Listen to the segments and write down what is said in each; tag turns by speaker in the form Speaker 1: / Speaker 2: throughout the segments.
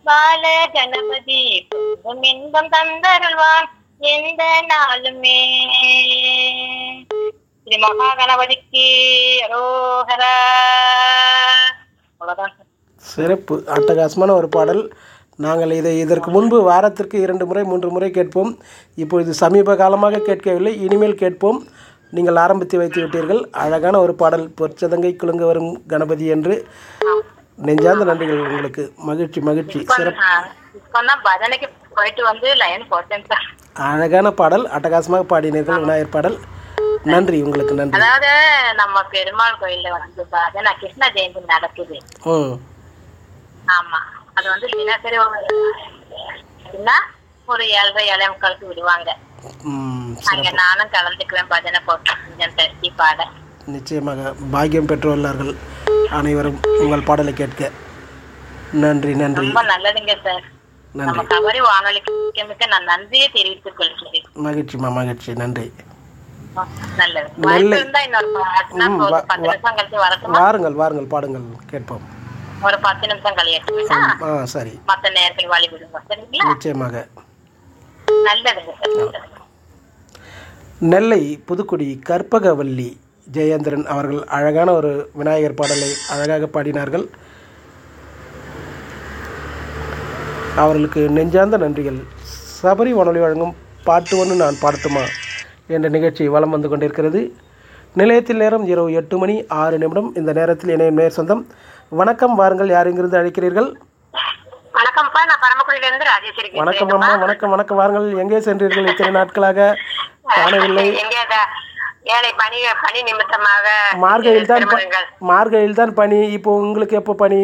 Speaker 1: பால கணபதி பொங்கும் இன்பம் தந்தருள்வான் எந்த நாளுமே ஸ்ரீ மகா கணபதிக்கு அரோகரா அவ்வளவுதான் சார்.
Speaker 2: சிறப்பு அட்டகாசமான ஒரு பாடல் நாங்கள் இதை இதற்கு முன்பு வாரத்திற்கு இரண்டு முறை மூன்று முறை கேட்போம் இப்பொழுது சமீப காலமாக கேட்கவில்லை இனிமேல் கேட்போம் நீங்கள் ஆரம்பித்து வைத்து விட்டீர்கள் அழகான ஒரு பாடல் பொற்சதங்கை குலுங்க வரும் கணபதி என்று நெஞ்சார்ந்த நன்றிகள் உங்களுக்கு மகிழ்ச்சி மகிழ்ச்சி சிறப்பு
Speaker 1: ஆ, இப்போ தான் பஜனைக்கு போயிட்டு வந்து லைன் போட்டேன் சார்
Speaker 2: அழகான பாடல் அட்டகாசமாக பாடினீர்கள் விநாயகர் பாடல் நன்றி உங்களுக்கு நன்றி
Speaker 1: அதாவது நம்ம பெருமாள் கோயில்ல வந்து பஜனை கிருஷ்ண ஜெயந்தி நடக்குது
Speaker 2: ம்
Speaker 1: ஆமா அது வந்து தினசரி ஒரு எப்படின்னா, ஒரு ஏழரை ஏழை முக்காலுக்கு விடுவாங்க
Speaker 2: ம்,
Speaker 1: அங்க நானும் கலந்துக்குவேன் பஜனை போட்டேன் கொஞ்சம் தட்டி பாட
Speaker 2: நிச்சயமாக பாக்கியம் பெற்றுள்ளார்கள் அனைவரும் உங்கள் பாடலை கேட்க நன்றி நன்றி
Speaker 1: ரொம்ப நல்லதுங்க சார் நம்ம
Speaker 2: நன்றி
Speaker 1: கபரி வானொலிக்கு மிக்க மிக்க நான் நன்றியை தெரிவித்துக் கொள்கிறேன்
Speaker 2: மகிழ்ச்சிமா மகிழ்ச்சி நன்றி
Speaker 1: நல்லது
Speaker 2: நெல்லை.
Speaker 1: வாய்ப்பு இருந்தா இன்னொரு பாட்டுனா
Speaker 2: ம்,
Speaker 1: ஒரு
Speaker 2: வா-
Speaker 1: பத்து நிமிஷம் கழிச்சு வரட்டுமா
Speaker 2: வாருங்கள் வாருங்கள் பாடுங்கள் கேட்போம்
Speaker 1: ஒரு பத்து நிமிஷம் கழியட்டுமா
Speaker 2: ஆ சரி
Speaker 1: மத்த நேரத்தில் வழி விடுங்க சரிங்களா
Speaker 2: நிச்சயமாக
Speaker 1: நல்லதுங்க சார்
Speaker 2: நெல்லை புதுக்குடி கற்பகவல்லி ஜெயேந்திரன் அவர்கள் அழகான ஒரு விநாயகர் பாடலை அழகாக பாடினார்கள் அவர்களுக்கு நெஞ்சார்ந்த நன்றிகள் சபரி வானொலி வழங்கும் பாட்டு ஒன்று நான் பாடட்டுமா என்ற நிகழ்ச்சி வலம் வந்து கொண்டிருக்கிறது நிலையத்தில் நேரம் இரவு எட்டு மணி ஆறு நிமிடம் இந்த நேரத்தில் இணையம் நேர் சொந்தம் வணக்கம் வாருங்கள் யார் இங்கிருந்து அழைக்கிறீர்கள்
Speaker 1: வணக்கம்ப்பா நான் பரமக்குடியில இருந்து ராஜேஸ்வரி
Speaker 2: வணக்கம் அம்மா வணக்கம் வணக்கம் வாருங்கள் எங்கே சென்றீர்கள் இத்தனை நாட்களாக காணவில்லை
Speaker 1: எங்க அத- ஏழை பணி பணி நிமித்தமாக
Speaker 2: மார்கழியில் தான் ப-
Speaker 1: திருமணங்கள்.
Speaker 2: மார்கழியில் தான் பனி இப்போ உங்களுக்கு எப்போ பனி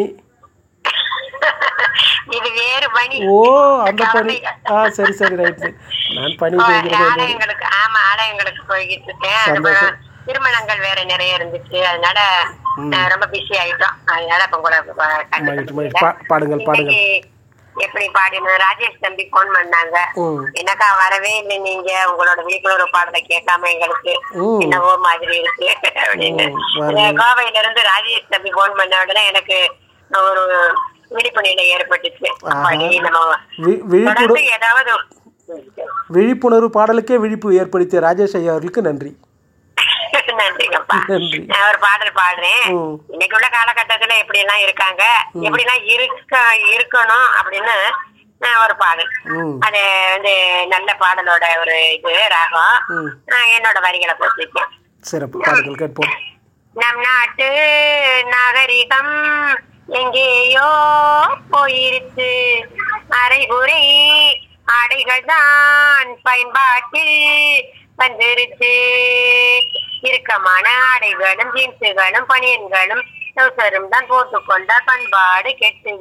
Speaker 1: இது வேறு பணி
Speaker 2: ஓ அந்த பனி ஆ சரி சரி ரைட்டு நான் பனி செய்கிறது என்று-
Speaker 1: ஆலயங்களுக்கு ஆமா ஆலயங்களுக்கு போய்கிட்டு இருக்கேன்
Speaker 2: சந்தோஷம்.
Speaker 1: திருமணங்கள் வேற நிறைய இருந்துச்சு அதனால அஹ், ரொம்ப பிஸி ஆயிட்டோம் அதனால இப்ப கூட
Speaker 2: மகிழ்ச்சி மகிழ்ச்சி பா பாடுங்கள் பாடுங்கள்
Speaker 1: எப்படி பாடின ராஜேஷ் தம்பி போன் பண்ணாங்க
Speaker 2: ம்
Speaker 1: என்னக்கா வரவே இல்லை நீங்க உங்களோட விழிப்புணர்வு பாடலை கேட்காம எங்களுக்கு
Speaker 2: ம்.
Speaker 1: என்னவோ மாதிரி இருக்கு அப்படின்னு
Speaker 2: ம், வரல.
Speaker 1: இந்த கோவையில இருந்து ராஜேஷ் தம்பி போன் பண்ண உடனே எனக்கு ஒரு விழிப்பு நிலை ஏற்பட்டுச்சு அப்பாடி நம்ம
Speaker 2: வி- விழிப்புணர்வு
Speaker 1: தொடர்ந்து ஏதாவது
Speaker 2: விழிப்புணர்வு பாடலுக்கே விழிப்பு ஏற்படுத்திய ராஜேஷ் ஐயா அவர்களுக்கு நன்றி
Speaker 1: நன்றிங்கப்பா
Speaker 2: நன்றி.
Speaker 1: நான் ஒரு பாடல் பாடுறேன்
Speaker 2: ம்.
Speaker 1: இன்னைக்கு உள்ள காலகட்டத்துல எப்படி எல்லாம் இருக்காங்க எப்படி எல்லாம் இருக்க இருக்கணும் அப்படின்னு நான் ஒரு பாடல்
Speaker 2: ம்
Speaker 1: அது வந்து நல்ல பாடலோட ஒரு இது ராகம்
Speaker 2: ம்
Speaker 1: நான் என்னோட வரிகளை போட்டிருக்கேன்
Speaker 2: சிறப்பு பாடுங்கள் கேட்போம்
Speaker 1: நம் நாட்டு நாகரிகம் எங்கேயோ போயிருச்சு அரைகுறை ஆடைகள் தான் பயன்பாட்டில் வந்துருச்சு இறுக்கமான ஆடைகளும் ஜீன்ஸுகளும் பனியன்களும் ட்ரௌசரும் தான் போட்டுக்கொண்டால் பண்பாடு கெட்டு